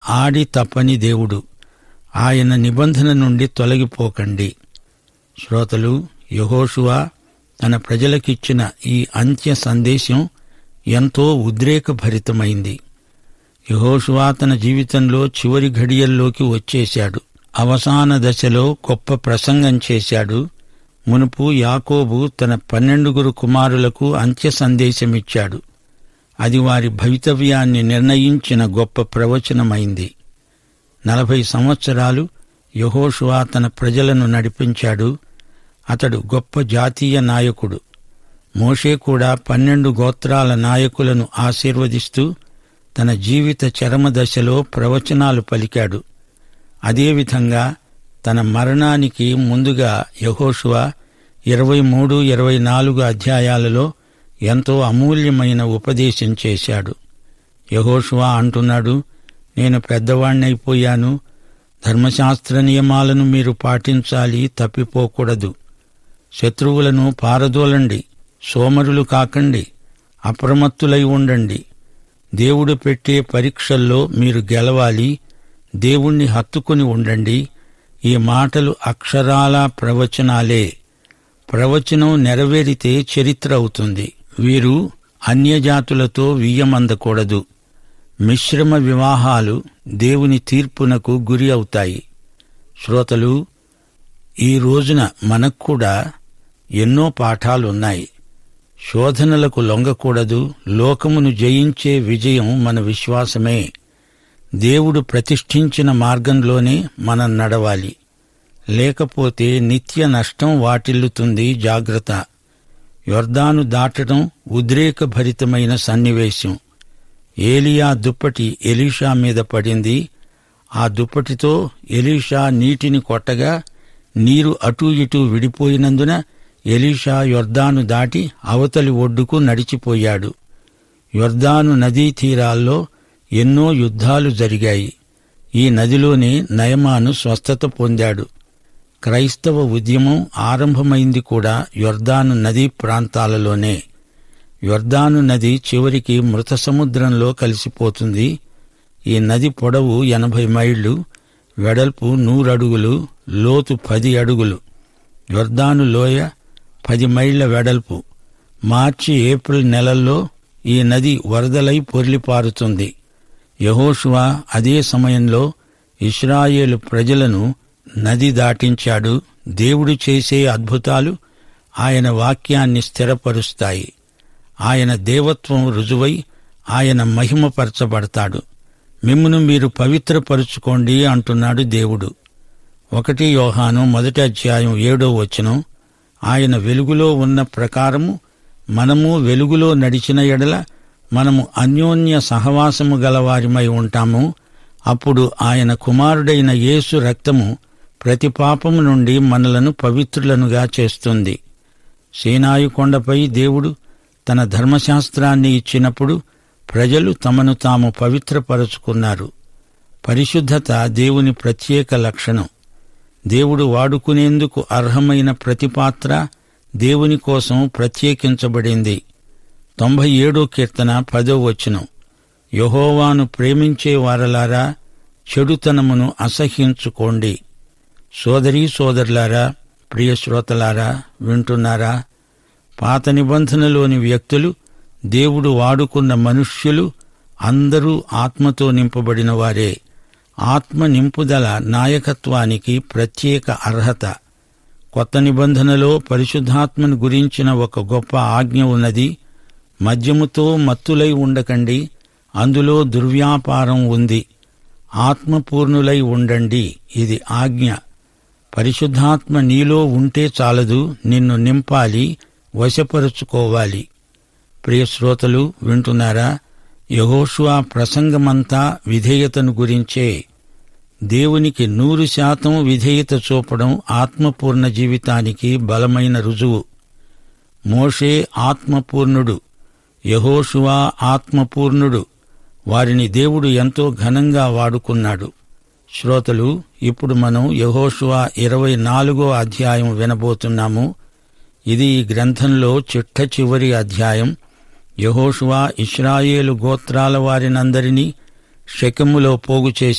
ఆడి తప్పని దేవుడు ఆయన నిబంధన నుండి తొలగిపోకండి శ్రోతలు యహోషువా తన ప్రజలకిచ్చిన ఈ అంత్య సందేశం ఎంతో ఉద్రేకభరితమైంది యహోషువా తన జీవితంలో చివరి ఘడియల్లోకి వచ్చేశాడు అవసాన దశలో గొప్ప ప్రసంగం చేశాడు మునుపు యాకోబు తన పన్నెండుగురు కుమారులకు అంత్య సందేశమిచ్చాడు అది వారి భవితవ్యాన్ని నిర్ణయించిన గొప్ప ప్రవచనమైంది నలభై సంవత్సరాలు యహోషువా తన ప్రజలను నడిపించాడు అతడు గొప్ప జాతీయ నాయకుడు మోషే కూడా పన్నెండు గోత్రాల నాయకులను ఆశీర్వదిస్తూ తన జీవిత చరమ దశలో ప్రవచనాలు పలికాడు అదేవిధంగా తన మరణానికి ముందుగా యహోషువ ఇరవై మూడు ఇరవై నాలుగు అధ్యాయాలలో ఎంతో అమూల్యమైన ఉపదేశం చేశాడు యహోషువ అంటున్నాడు నేను పెద్దవాణ్ణైపోయాను ధర్మశాస్త్ర నియమాలను మీరు పాటించాలి తప్పిపోకూడదు శత్రువులను పారదోలండి సోమరులు కాకండి అప్రమత్తులై ఉండండి దేవుడు పెట్టే పరీక్షల్లో మీరు గెలవాలి దేవుణ్ణి హత్తుకుని ఉండండి ఈ మాటలు అక్షరాల ప్రవచనాలే ప్రవచనం నెరవేరితే చరిత్ర అవుతుంది వీరు అన్యజాతులతో వియ్యమందకూడదు మిశ్రమ వివాహాలు దేవుని తీర్పునకు గురి అవుతాయి శ్రోతలు ఈ రోజున మనకు కూడా ఎన్నో పాఠాలున్నాయి శోధనలకు లొంగకూడదు లోకమును జయించే విజయం మన విశ్వాసమే దేవుడు ప్రతిష్ఠించిన మార్గంలోనే మనం నడవాలి లేకపోతే నిత్య నష్టం వాటిల్లుతుంది జాగ్రత్త యొర్దాను దాటడం ఉద్రేకభరితమైన సన్నివేశం ఏలియా దుప్పటి ఎలీషా మీద పడింది ఆ దుప్పటితో ఎలీషా నీటిని కొట్టగా నీరు అటూ ఇటూ విడిపోయినందున ఎలీషా యొర్దాను దాటి అవతలి ఒడ్డుకు నడిచిపోయాడు యొర్దాను నదీ తీరాల్లో ఎన్నో యుద్ధాలు జరిగాయి ఈ నదిలోనే నయమాను స్వస్థత పొందాడు క్రైస్తవ ఉద్యమం ఆరంభమైంది కూడా యొర్దాను నదీ ప్రాంతాలలోనే యొర్దాను నది చివరికి మృత సముద్రంలో కలిసిపోతుంది ఈ నది పొడవు ఎనభై మైళ్ళు వెడల్పు నూరడుగులు లోతు పది అడుగులు యొర్దాను లోయ పది మైళ్ల వెడల్పు మార్చి ఏప్రిల్ నెలల్లో ఈ నది వరదలై పొర్లిపారుతుంది యహోషువా అదే సమయంలో ఇస్రాయేలు ప్రజలను నది దాటించాడు దేవుడు చేసే అద్భుతాలు ఆయన వాక్యాన్ని స్థిరపరుస్తాయి ఆయన దేవత్వం రుజువై ఆయన మహిమపరచబడతాడు మిమ్మును మీరు పవిత్రపరుచుకోండి అంటున్నాడు దేవుడు ఒకటి యోహాను మొదటి అధ్యాయం ఏడో వచనం ఆయన వెలుగులో ఉన్న ప్రకారము మనము వెలుగులో నడిచిన ఎడల మనము అన్యోన్య సహవాసము గలవారిమై ఉంటాము అప్పుడు ఆయన కుమారుడైన యేసు రక్తము ప్రతి పాపము నుండి మనలను పవిత్రులనుగా చేస్తుంది సీనాయు కొండపై దేవుడు తన ధర్మశాస్త్రాన్ని ఇచ్చినప్పుడు ప్రజలు తమను తాము పవిత్రపరుచుకున్నారు పరిశుద్ధత దేవుని ప్రత్యేక లక్షణం దేవుడు వాడుకునేందుకు అర్హమైన ప్రతి పాత్ర దేవుని కోసం ప్రత్యేకించబడింది తొంభై ఏడో కీర్తన పదో వచనం యహోవాను ప్రేమించే వారలారా చెడుతనమును అసహ్యించుకోండి సోదరీ సోదరులారా ప్రియ శ్రోతలారా వింటున్నారా పాత నిబంధనలోని వ్యక్తులు దేవుడు వాడుకున్న మనుష్యులు అందరూ ఆత్మతో నింపబడిన వారే ఆత్మ నింపుదల నాయకత్వానికి ప్రత్యేక అర్హత కొత్త నిబంధనలో పరిశుద్ధాత్మను గురించిన ఒక గొప్ప ఆజ్ఞ ఉన్నది మద్యముతో మత్తులై ఉండకండి అందులో దుర్వ్యాపారం ఉంది ఆత్మపూర్ణులై ఉండండి ఇది ఆజ్ఞ పరిశుద్ధాత్మ నీలో ఉంటే చాలదు నిన్ను నింపాలి వశపరుచుకోవాలి ప్రియ శ్రోతలు వింటున్నారా యహోషువా ప్రసంగమంతా విధేయతను గురించే దేవునికి నూరు శాతం విధేయత చూపడం ఆత్మపూర్ణ జీవితానికి బలమైన రుజువు మోషే ఆత్మపూర్ణుడు యహోషువా ఆత్మపూర్ణుడు వారిని దేవుడు ఎంతో ఘనంగా వాడుకున్నాడు శ్రోతలు ఇప్పుడు మనం యహోషువా ఇరవై నాలుగో అధ్యాయం వినబోతున్నాము ఇది ఈ గ్రంథంలో చిట్ట చివరి అధ్యాయం యహోషువా ఇస్రాయేలు గోత్రాల వారినందరినీ షెకెములో పోగు చేసి